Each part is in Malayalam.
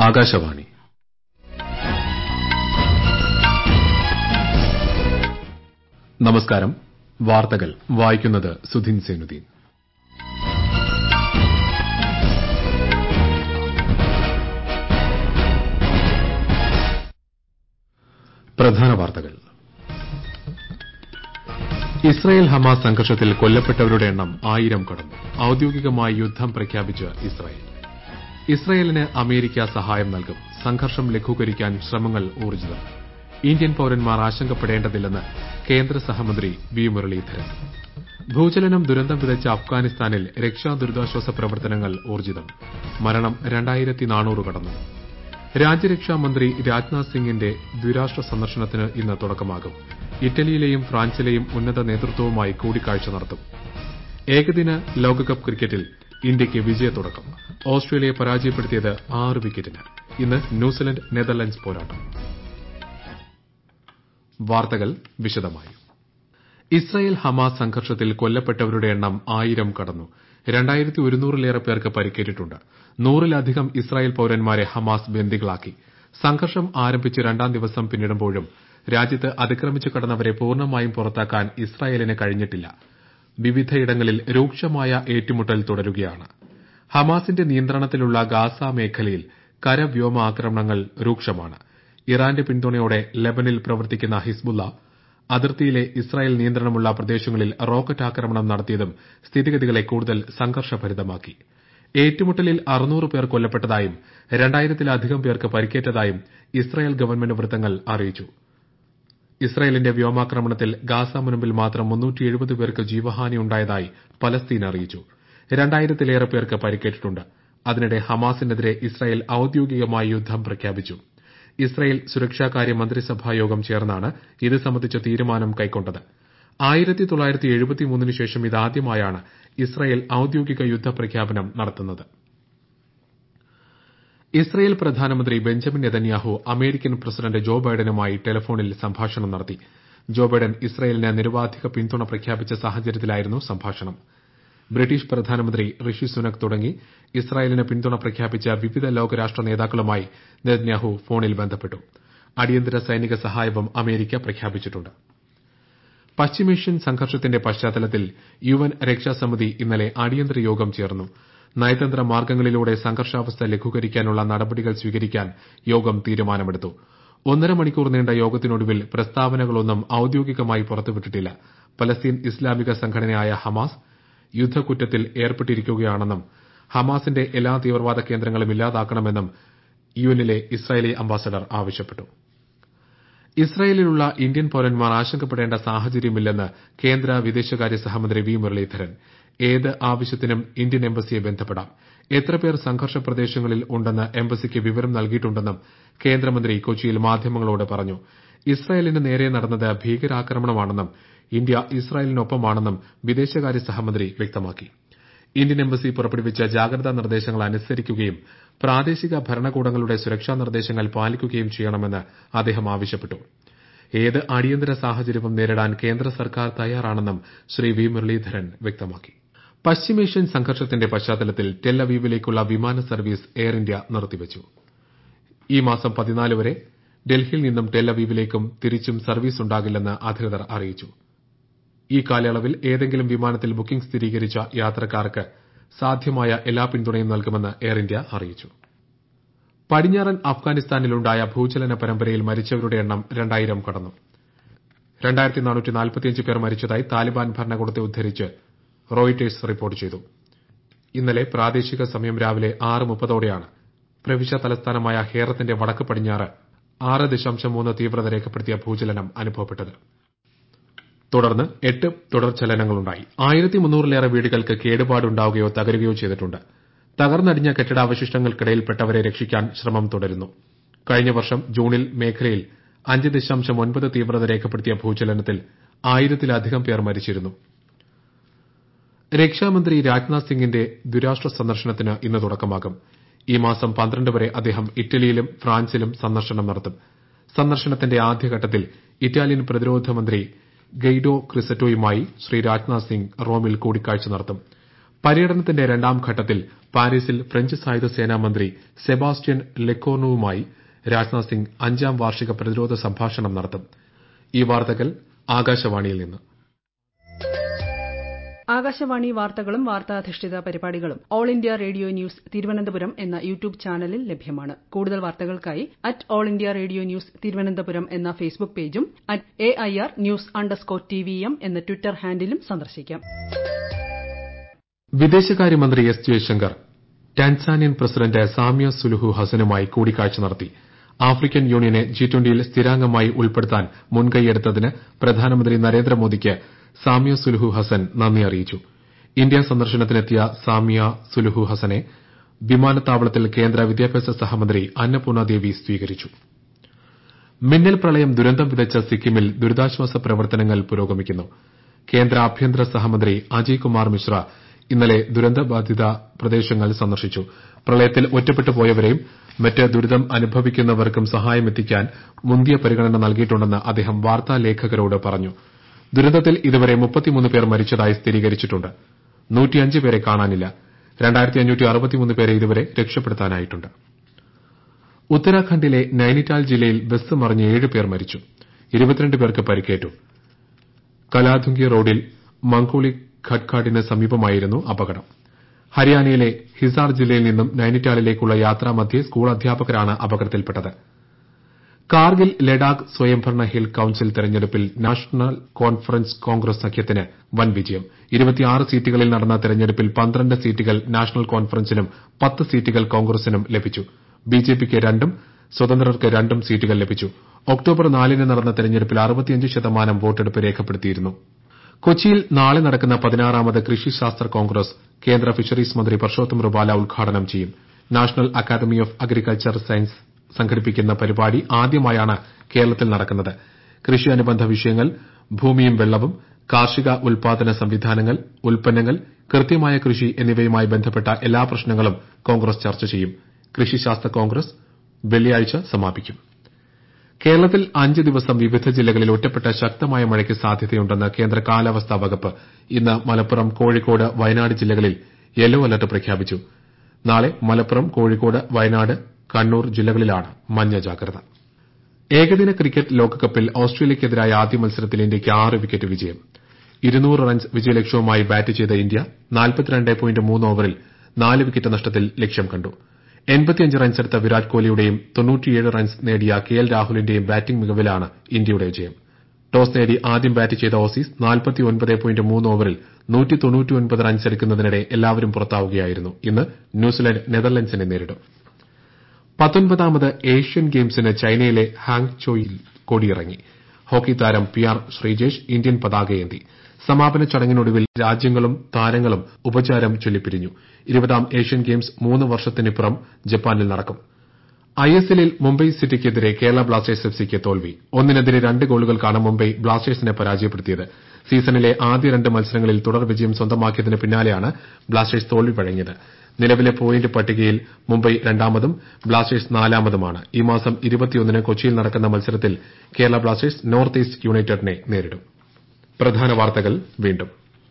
ആകാശവാണി നമസ്കാരം വാർത്തകൾ വായിക്കുന്നത് സുധിൻ സേനുദ്ദീൻ പ്രധാന വാർത്തകൾ ഇസ്രായേൽ ഹമാസ് സംഘർഷത്തിൽ കൊല്ലപ്പെട്ടവരുടെ എണ്ണം ആയിരം കടന്നു ഔദ്യോഗികമായി യുദ്ധം പ്രഖ്യാപിച്ച് ഇസ്രായേൽ ഇസ്രായേലിന് അമേരിക്ക സഹായം നൽകും സംഘർഷം ലഘൂകരിക്കാൻ ശ്രമങ്ങൾ ഊർജ്ജിതം ഇന്ത്യൻ പൌരന്മാർ ആശങ്കപ്പെടേണ്ടതില്ലെന്ന് കേന്ദ്ര സഹമന്ത്രി വി മുരളീധരൻ ഭൂചലനം ദുരന്തം വിതച്ച അഫ്ഗാനിസ്ഥാനിൽ രക്ഷാ ദുരിതാശ്വാസ പ്രവർത്തനങ്ങൾ ഊർജ്ജിതം മരണം രണ്ടായിരത്തി നാനൂറ് കടന്നു രാജ്യരക്ഷാ മന്ത്രി രാജ്നാഥ് സിംഗിന്റെ ദ്വിരാഷ്ട്ര സന്ദർശനത്തിന് ഇന്ന് തുടക്കമാകും ഇറ്റലിയിലെയും ഫ്രാൻസിലെയും ഉന്നത നേതൃത്വവുമായി കൂടിക്കാഴ്ച നടത്തും ഏകദിന ലോകകപ്പ് ക്രിക്കറ്റിൽ ഇന്ത്യയ്ക്ക് വിജയത്തുടക്കം ഓസ്ട്രേലിയയെ പരാജയപ്പെടുത്തിയത് ആറ് വിക്കറ്റിന് ഇന്ന് ന്യൂസിലൻഡ് നെതർലൻഡ്സ് പോരാട്ടം വാർത്തകൾ വിശദമായി ഇസ്രായേൽ ഹമാസ് സംഘർഷത്തിൽ കൊല്ലപ്പെട്ടവരുടെ എണ്ണം ആയിരം കടന്നു രണ്ടായിരത്തി ഒരുന്നൂറിലേറെ പേർക്ക് പരിക്കേറ്റിട്ടുണ്ട് നൂറിലധികം ഇസ്രായേൽ പൌരന്മാരെ ഹമാസ് ബന്ദികളാക്കി സംഘർഷം ആരംഭിച്ച് രണ്ടാം ദിവസം പിന്നിടുമ്പോഴും രാജ്യത്ത് അതിക്രമിച്ചു കടന്നവരെ പൂർണ്ണമായും പുറത്താക്കാൻ ഇസ്രായേലിന് കഴിഞ്ഞിട്ടില്ല വിവിധയിടങ്ങളിൽ രൂക്ഷമായ ഏറ്റുമുട്ടൽ തുടരുകയാണ് ഹമാസിന്റെ നിയന്ത്രണത്തിലുള്ള ഗാസ മേഖലയിൽ കരവ്യോമ ആക്രമണങ്ങൾ രൂക്ഷമാണ് ഇറാന്റെ പിന്തുണയോടെ ലെബനിൽ പ്രവർത്തിക്കുന്ന ഹിസ്ബുള്ള അതിർത്തിയിലെ ഇസ്രായേൽ നിയന്ത്രണമുള്ള പ്രദേശങ്ങളിൽ റോക്കറ്റ് ആക്രമണം നടത്തിയതും സ്ഥിതിഗതികളെ കൂടുതൽ സംഘർഷഭരിതമാക്കി ഏറ്റുമുട്ടലിൽ അറുന്നൂറ് പേർ കൊല്ലപ്പെട്ടതായും രണ്ടായിരത്തിലധികം പേർക്ക് പരിക്കേറ്റതായും ഇസ്രായേൽ ഗവൺമെന്റ് വൃത്തങ്ങൾ അറിയിച്ചു ഇസ്രായേലിന്റെ വ്യോമാക്രമണത്തിൽ ഗാസ മുനമ്പിൽ മാത്രം പേർക്ക് ജീവഹാനി ഉണ്ടായതായി പലസ്തീൻ അറിയിച്ചു രണ്ടായിരത്തിലേറെ പേർക്ക് പരിക്കേറ്റിട്ടുണ്ട് അതിനിടെ ഹമാസിനെതിരെ ഇസ്രായേൽ ഔദ്യോഗികമായി യുദ്ധം പ്രഖ്യാപിച്ചു ഇസ്രായേൽ സുരക്ഷാകാര്യ മന്ത്രിസഭാ യോഗം ചേർന്നാണ് ഇത് സംബന്ധിച്ച തീരുമാനം കൈക്കൊണ്ടത് ആയിരത്തി തൊള്ളായിരത്തി എഴുപത്തിമൂന്നിന് ശേഷം ഇതാദ്യമായാണ് ഇസ്രായേൽ ഔദ്യോഗിക യുദ്ധപ്രഖ്യാപനം നടത്തുന്നത് ഇസ്രായേൽ പ്രധാനമന്ത്രി Benjamin Netanyahu American president Joe ബൈഡനുമായി ടെലിഫോണിൽ സംഭാഷണം നടത്തി ജോ ബൈഡൻ ഇസ്രായേലിന് നിരുപാധിക പിന്തുണ പ്രഖ്യാപിച്ച സാഹചര്യത്തിലായിരുന്നു സംഭാഷണം ബ്രിട്ടീഷ് പ്രധാനമന്ത്രി ഋഷി സുനക് തുടങ്ങി ഇസ്രായേലിന് പിന്തുണ പ്രഖ്യാപിച്ച വിവിധ ലോകരാഷ്ട്ര നേതാക്കളുമായി നെതന്യാഹു ഫോണിൽ ബന്ധപ്പെട്ടു അടിയന്തര സൈനിക സഹായവും അമേരിക്ക പ്രഖ്യാപിച്ചിട്ടുണ്ട് പശ്ചിമേഷ്യൻ സംഘർഷത്തിന്റെ പശ്ചാത്തലത്തിൽ യുഎൻ രക്ഷാസമിതി ഇന്നലെ അടിയന്തര യോഗം ചേർന്നു നയതന്ത്ര മാർഗ്ഗങ്ങളിലൂടെ സംഘർഷാവസ്ഥ ലഘൂകരിക്കാനുള്ള നടപടികൾ സ്വീകരിക്കാൻ യോഗം തീരുമാനമെടുത്തു ഒന്നര മണിക്കൂർ നീണ്ട യോഗത്തിനൊടുവിൽ പ്രസ്താവനകളൊന്നും ഔദ്യോഗികമായി പുറത്തുവിട്ടിട്ടില്ല പലസ്തീൻ ഇസ്ലാമിക സംഘടനയായ ഹമാസ് യുദ്ധക്കുറ്റത്തിൽ ഏർപ്പെട്ടിരിക്കുകയാണെന്നും ഹമാസിന്റെ എല്ലാ തീവ്രവാദ കേന്ദ്രങ്ങളും ഇല്ലാതാക്കണമെന്നും യുഎന്നിലെ ഇസ്രായേലി അംബാസഡർ ആവശ്യപ്പെട്ടു ഇസ്രായേലിലുള്ള ഇന്ത്യൻ പൌരന്മാർ ആശങ്കപ്പെടേണ്ട സാഹചര്യമില്ലെന്ന് കേന്ദ്ര വിദേശകാര്യ സഹമന്ത്രി വി മുരളീധരൻ ഏത് ആവശ്യത്തിനും ഇന്ത്യൻ എംബസിയെ ബന്ധപ്പെടാം എത്ര പേർ സംഘർഷ പ്രദേശങ്ങളിൽ ഉണ്ടെന്ന് എംബസിക്ക് വിവരം നൽകിയിട്ടുണ്ടെന്നും കേന്ദ്രമന്ത്രി കൊച്ചിയിൽ മാധ്യമങ്ങളോട് പറഞ്ഞു ഇസ്രായേലിന് നേരെ നടന്നത് ഭീകരാക്രമണമാണെന്നും ഇന്ത്യ ഇസ്രായേലിനൊപ്പമാണെന്നും വിദേശകാര്യ സഹമന്ത്രി വ്യക്തമാക്കി ഇന്ത്യൻ എംബസി പുറപ്പെടുവിച്ച ജാഗ്രതാ നിർദ്ദേശങ്ങൾ അനുസരിക്കുകയും പ്രാദേശിക ഭരണകൂടങ്ങളുടെ സുരക്ഷാ നിർദ്ദേശങ്ങൾ പാലിക്കുകയും ചെയ്യണമെന്ന് അദ്ദേഹം ആവശ്യപ്പെട്ടു ഏത് അടിയന്തര സാഹചര്യവും നേരിടാൻ കേന്ദ്ര സർക്കാർ തയ്യാറാണെന്നും ശ്രീ വി മുരളീധരൻ വ്യക്തമാക്കി പശ്ചിമേഷ്യൻ സംഘർഷത്തിന്റെ പശ്ചാത്തലത്തിൽ ടെൽ-അവീവിലേക്കുള്ള വിമാന സർവീസ് എയർ ഇന്ത്യ നിർത്തിവച്ചു ഈ മാസം പതിനാല് വരെ ഡൽഹിയിൽ നിന്നും ടെൽ-അവീവിലേക്കും തിരിച്ചും സർവീസ് ഉണ്ടാകില്ലെന്ന് അധികൃതർ അറിയിച്ചു ഈ കാലയളവിൽ ഏതെങ്കിലും വിമാനത്തിൽ ബുക്കിംഗ് സ്ഥിരീകരിച്ച യാത്രക്കാർക്ക് സാധ്യമായ എല്ലാ പിന്തുണയും നൽകുമെന്ന് എയർ ഇന്ത്യ അറിയിച്ചു പടിഞ്ഞാറൻ അഫ്ഗാനിസ്ഥാനിലുണ്ടായ ഭൂചലന പരമ്പരയിൽ മരിച്ചവരുടെ എണ്ണം രണ്ടായിരം കടന്നു പേർ മരിച്ചതായി താലിബാൻ ഭരണകൂടത്തെ ഉദ്ധരിച്ച് റോയിട്ടേഴ്സ് റിപ്പോർട്ട് ചെയ്തു ഇന്നലെ പ്രാദേശിക സമയം രാവിലെ ആറ് മുപ്പതോടെയാണ് പ്രവിശ്യ തലസ്ഥാനമായ ഹേറത്തിന്റെ വടക്ക് പടിഞ്ഞാറ് ആറ് ദശാംശം മൂന്ന് തീവ്രത രേഖപ്പെടുത്തിയ ഭൂചലനം അനുഭവപ്പെട്ടത് തുടർന്ന് എട്ട് തുടർചലനങ്ങളുണ്ടായി ആയിരത്തി മുന്നൂറിലേറെ വീടുകൾക്ക് കേടുപാടുണ്ടാവുകയോ തകരുകയോ ചെയ്തിട്ടുണ്ട് തകർന്നടിഞ്ഞ കെട്ടിടാവശിഷ്ടങ്ങൾക്കിടയിൽപ്പെട്ടവരെ രക്ഷിക്കാൻ ശ്രമം തുടരുന്നു കഴിഞ്ഞ വർഷം ജൂണിൽ മേഖലയിൽ അഞ്ച് ദശാംശം ഒൻപത് തീവ്രത രേഖപ്പെടുത്തിയ ഭൂചലനത്തിൽ ആയിരത്തിലധികം പേർ മരിച്ചിരുന്നു രക്ഷാമന്ത്രി രാജ്നാഥ് സിംഗിന്റെ ദ്വിരാഷ്ട്ര സന്ദർശനത്തിന് ഇന്ന് തുടക്കമാകും ഈ മാസം പന്ത്രണ്ട് വരെ അദ്ദേഹം ഇറ്റലിയിലും ഫ്രാൻസിലും സന്ദർശനം നടത്തും സന്ദർശനത്തിന്റെ ആദ്യഘട്ടത്തിൽ ഇറ്റാലിയൻ പ്രതിരോധ മന്ത്രി ഗെയ്ഡോ ക്രിസറ്റോയുമായി ശ്രീ രാജ്നാഥ് സിംഗ് റോമിൽ കൂടിക്കാഴ്ച നടത്തും പര്യടനത്തിന്റെ രണ്ടാം ഘട്ടത്തിൽ പാരീസിൽ ഫ്രഞ്ച് സായുധ സേനാ മന്ത്രി സെബാസ്റ്റ്യൻ ലെക്കോർണുവുമായി രാജ്നാഥ് സിംഗ് അഞ്ചാം വാർഷിക പ്രതിരോധ സംഭാഷണം നടത്തും ഈ വാർത്തകൾ ആകാശവാണിയിൽ നിന്ന് ആകാശവാണി വാർത്തകളും വാർത്താധിഷ്ഠിത പരിപാടികളും all India radio news Thiruvananthapuram എന്ന യൂട്യൂബ് ചാനലിൽ ലഭ്യമാണ് കൂടുതൽ വാർത്തകൾക്കായി at all India radio news Thiruvananthapuram എന്ന ഫേസ്ബുക്ക് പേജും at A I R news underscore T V M എന്ന ട്വിറ്റർ ഹാൻഡിലും സന്ദർശിക്കാം വിദേശകാര്യമന്ത്രി S Jaishankar Tanzanian president Samia Suluhu ഹസനുമായി കൂടിക്കാഴ്ച നടത്തി ആഫ്രിക്കൻ യൂണിയനെ ജി ട്വന്റിയിൽ സ്ഥിരാംഗമായി ഉൾപ്പെടുത്താൻ മുൻകൈയെടുത്തതിന് പ്രധാനമന്ത്രി നരേന്ദ്രമോദിക്ക് സാമിയ സുലുഹു ഹസൻ നന്ദി അറിയിച്ചു ഇന്ത്യ സന്ദർശനത്തിനെത്തിയ സാമിയ സുലുഹു ഹസനെ വിമാനത്താവളത്തിൽ കേന്ദ്ര വിദ്യാഭ്യാസ സഹമന്ത്രി അന്നപൂർണ ദേവി സ്വീകരിച്ചു മിന്നൽ പ്രളയം ദുരന്തം വിതച്ച സിക്കിമിൽ ദുരിതാശ്വാസ പ്രവർത്തനങ്ങൾ പുരോഗമിക്കുന്നു കേന്ദ്ര ആഭ്യന്തര സഹമന്ത്രി അജയ് കുമാർ മിശ്ര ഇന്നലെ ദുരന്തബാധിത പ്രദേശങ്ങൾ സന്ദർശിച്ചു പ്രളയത്തിൽ ഒറ്റപ്പെട്ടു പോയവരെയും മറ്റ് ദുരിതം അനുഭവിക്കുന്നവർക്കും സഹായമെത്തിക്കാൻ മുന്തിയ പരിഗണന നൽകിയിട്ടുണ്ടെന്ന് അദ്ദേഹം വാർത്താലേഖകരോട് പറഞ്ഞു ദുരന്തത്തിൽ ഇതുവരെ പേർ മരിച്ചതായി സ്ഥിരീകരിച്ചിട്ടുണ്ട് പേരെ കാണാനില്ല പേരെ ഇതുവരെ രക്ഷപ്പെടുത്താനായിട്ടുണ്ട് ഉത്തരാഖണ്ഡിലെ നൈനിറ്റാൽ ജില്ലയിൽ ബസ് മറിഞ്ഞ് ഏഴ് പേർ മരിച്ചു ഇരുപത്തിരണ്ട് പേർക്ക് പരിക്കേറ്റു കലാധുങ്കി റോഡിൽ മംഗോളി ഘട്ട്ഘാട്ടിന് സമീപമായിരുന്നു അപകടം ഹരിയാനയിലെ ഹിസാർ ജില്ലയിൽ നിന്നും നൈനിറ്റാലിലേക്കുള്ള യാത്രാമധ്യേ സ്കൂൾ അധ്യാപകരാണ് അപകടത്തിൽപ്പെട്ടത് കാർഗിൽ ലഡാക്ക് സ്വയംഭരണ ഹിൽ കൌൺസിൽ തെരഞ്ഞെടുപ്പിൽ നാഷണൽ കോൺഫറൻസ് കോൺഗ്രസ് സഖ്യത്തിന് വൻ വിജയം സീറ്റുകളിൽ നടന്ന തെരഞ്ഞെടുപ്പിൽ പന്ത്രണ്ട് സീറ്റുകൾ നാഷണൽ കോൺഫറൻസിനും പത്ത് സീറ്റുകൾ കോൺഗ്രസിനും ലഭിച്ചു ബിജെപിക്ക് രണ്ടും സ്വതന്ത്രർക്ക് രണ്ടും സീറ്റുകൾ ലഭിച്ചു ഒക്ടോബർ നാലിന് നടന്ന തെരഞ്ഞെടുപ്പിൽ ശതമാനം വോട്ടെടുപ്പ് രേഖപ്പെടുത്തിയിരുന്നു കൊച്ചിയിൽ നാളെ നടക്കുന്ന പതിനാറാമത് കൃഷി ശാസ്ത്ര കോൺഗ്രസ് കേന്ദ്ര ഫിഷറീസ് മന്ത്രി പർഷോത്തം റുപാല ഉദ്ഘാടനം ചെയ്യും national academy of agriculture science സംഘടിപ്പിക്കുന്ന പരിപാടി ആദ്യമായാണ് കേരളത്തിൽ നടക്കുന്നത് കൃഷി അനുബന്ധ വിഷയങ്ങൾ ഭൂമിയും വെള്ളവും കാർഷിക ഉൽപാദന സംവിധാനങ്ങൾ ഉൽപ്പന്നങ്ങൾ കൃത്യമായ കൃഷി എന്നിവയുമായി ബന്ധപ്പെട്ട എല്ലാ പ്രശ്നങ്ങളും കോൺഗ്രസ് ചർച്ച ചെയ്യും കൃഷി ശാസ്ത്ര കോൺഗ്രസ് വെള്ളിയാഴ്ച സമാപിക്കും കേരളത്തിൽ അഞ്ച് ദിവസം വിവിധ ജില്ലകളിൽ ഒറ്റപ്പെട്ട ശക്തമായ മഴയ്ക്ക് സാധ്യതയുണ്ടെന്ന് കേന്ദ്ര കാലാവസ്ഥാ വകുപ്പ് ഇന്ന് മലപ്പുറം കോഴിക്കോട് വയനാട് ജില്ലകളിൽ യെല്ലോ അലർട്ട് പ്രഖ്യാപിച്ചു നാളെ മലപ്പുറം കോഴിക്കോട് വയനാട് കണ്ണൂർ ജില്ലകളിലാണ് മഞ്ഞ ജാഗ്രത ഏകദിന ക്രിക്കറ്റ് ലോകകപ്പിൽ ഓസ്ട്രേലിയയ്ക്കെതിരായ ആദ്യ മത്സരത്തിൽ ഇന്ത്യയ്ക്ക് ആറ് വിക്കറ്റ് വിജയം റൺസ് വിജയലക്ഷ്യവുമായി ബാറ്റ് ചെയ്ത ഇന്ത്യ ഓവറിൽ നാല് വിക്കറ്റ് നഷ്ടത്തിൽ ലക്ഷ്യം കണ്ടു റൺസെടുത്ത വിരാട് കോഹ്ലിയുടെയും റൺസ് നേടിയ കെ എൽ രാഹുലിന്റെയും ബാറ്റിംഗ് മികവിലാണ് ഇന്ത്യയുടെ ജയം ടോസ് നേടി ആദ്യം ബാറ്റ് ചെയ്ത ഓസീസ് ഓവറിൽ റൺസെടുക്കുന്നതിനിടെ എല്ലാവരും പുറത്താവുകയായിരുന്നു ഇന്ന് ന്യൂസിലന്റ് നെതർലൻഡ്സിനെ നേരിടും പത്തൊൻപതാമത് ഏഷ്യൻ ഗെയിംസിന് ചൈനയിലെ ഹാങ്ചോയിൽ കൊടിയിറങ്ങി ഹോക്കി താരം പി ആർ ശ്രീജേഷ് ഇന്ത്യൻ പതാകയേന്തി സമാപന ചടങ്ങിനൊടുവിൽ രാജ്യങ്ങളും താരങ്ങളും ഉപചാരം ചൊല്ലിപ്പിരിഞ്ഞു ഇരുപതാം ഏഷ്യൻ ഗെയിംസ് മൂന്ന് വർഷത്തിനിപ്പുറം ജപ്പാനിൽ നടക്കും ഐഎസ്എല്ലിൽ മുംബൈ സിറ്റിക്കെതിരെ കേരള ബ്ലാസ്റ്റേഴ്സ് എഫ്സിക്ക് തോൽവി ഒന്നിനെതിരെ രണ്ട് ഗോളുകൾക്കാണ് മുംബൈ ബ്ലാസ്റ്റേഴ്സിനെ പരാജയപ്പെടുത്തിയത് സീസണിലെ ആദ്യ രണ്ട് മത്സരങ്ങളിൽ തുടർ വിജയം സ്വന്തമാക്കിയതിന് പിന്നാലെയാണ് ബ്ലാസ്റ്റേഴ്സ് തോൽവി വഴങ്ങിയത് നിലവിലെ പോയിന്റ് പട്ടികയിൽ മുംബൈ രണ്ടാമതും ബ്ലാസ്റ്റേഴ്സ് നാലാമതുമാണ് ഈ മാസം ന് കൊച്ചിയിൽ നടക്കുന്ന മത്സരത്തിൽ കേരള ബ്ലാസ്റ്റേഴ്സ് നോർത്ത് ഈസ്റ്റ് യുണൈറ്റഡിനെ നേരിടും പ്രധാന വാർത്തകൾ വീണ്ടും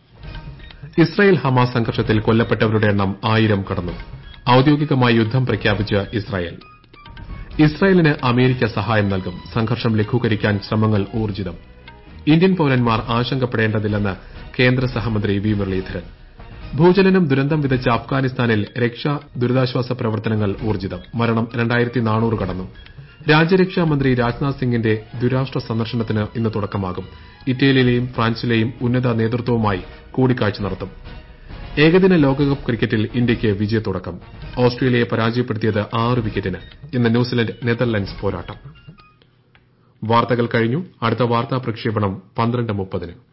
ഇസ്രായേൽ ഹമാസ് സംഘർഷത്തിൽ കൊല്ലപ്പെട്ടവരുടെ എണ്ണം ആയിരം കടന്നു ഔദ്യോഗികമായി യുദ്ധം പ്രഖ്യാപിച്ച് ഇസ്രായേൽ ഇസ്രായേലിന് അമേരിക്ക സഹായം നൽകും സംഘർഷം ലഘൂകരിക്കാൻ ശ്രമങ്ങൾ ഊർജ്ജിതം ഇന്ത്യൻ പൌരന്മാർ ആശങ്കപ്പെടേണ്ടതില്ലെന്ന് കേന്ദ്ര സഹമന്ത്രി വി മുരളീധരൻ ഭൂചലനം ദുരന്തം വിതച്ച അഫ്ഗാനിസ്ഥാനിൽ രക്ഷാ ദുരിതാശ്വാസ പ്രവർത്തനങ്ങൾ ഊർജ്ജിതം മരണം കടന്നു രാജ്യരക്ഷാ മന്ത്രി രാജ്നാഥ് സിംഗിന്റെ ദ്വിരാഷ്ട്ര സന്ദർശനത്തിന് ഇന്ന് തുടക്കമാകും ഇറ്റലിയിലെയും ഫ്രാൻസിലെയും ഉന്നത നേതൃത്വവുമായി കൂടിക്കാഴ്ച നടത്തും ഏകദിന ലോകകപ്പ് ക്രിക്കറ്റിൽ ഇന്ത്യയ്ക്ക് വിജയത്തുടക്കം ഓസ്ട്രേലിയയെ പരാജയപ്പെടുത്തിയത് ആറ് വിക്കറ്റിന് ഇന്ന് ന്യൂസിലന്റ് നെതർലൻഡ്സ് പോരാട്ടം വാർത്തകൾ കഴിഞ്ഞു അടുത്ത വാർത്താ പ്രക്ഷേപണം പന്ത്രണ്ട് മുപ്പതിന്